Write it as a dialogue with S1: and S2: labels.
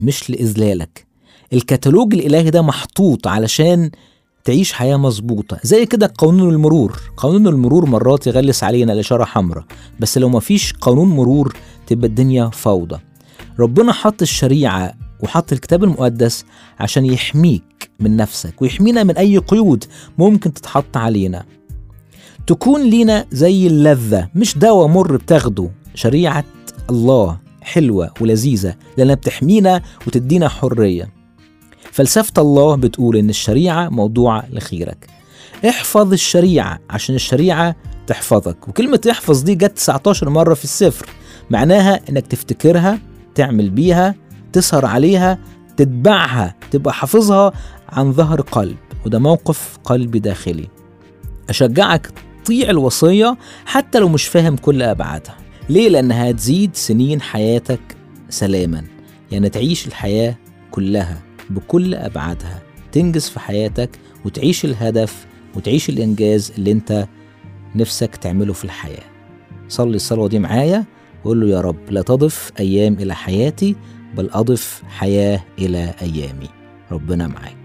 S1: مش لإذلالك الكتالوج الإلهي ده محطوط علشان تعيش حياة مظبوطة زي كده قانون المرور قانون المرور مرات يغلس علينا الإشارة حمراء بس لو مفيش قانون مرور تبقى الدنيا فوضى ربنا حط الشريعة وحط الكتاب المقدس عشان يحميك من نفسك ويحمينا من أي قيود ممكن تتحط علينا تكون لينا زي اللذة مش دواء مر بتاخده شريعة الله حلوة ولذيذة لأنها بتحمينا وتدينا حرية فلسفة الله بتقول إن الشريعة موضوع لخيرك احفظ الشريعة عشان الشريعة تحفظك وكلمة احفظ دي جت 19 مرة في السفر معناها إنك تفتكرها تعمل بيها تسهر عليها تتبعها تبقى حافظها عن ظهر قلب وده موقف قلبي داخلي أشجعك طيع الوصية حتى لو مش فاهم كل أبعادها ليه؟ لأنها هتزيد سنين حياتك سلاما يعني تعيش الحياة كلها بكل أبعادها تنجز في حياتك وتعيش الهدف وتعيش الإنجاز اللي أنت نفسك تعمله في الحياة صلي الصلوة دي معايا وقول له يا رب لا تضف أيام إلى حياتي بل أضف حياة إلى أيامي ربنا معاك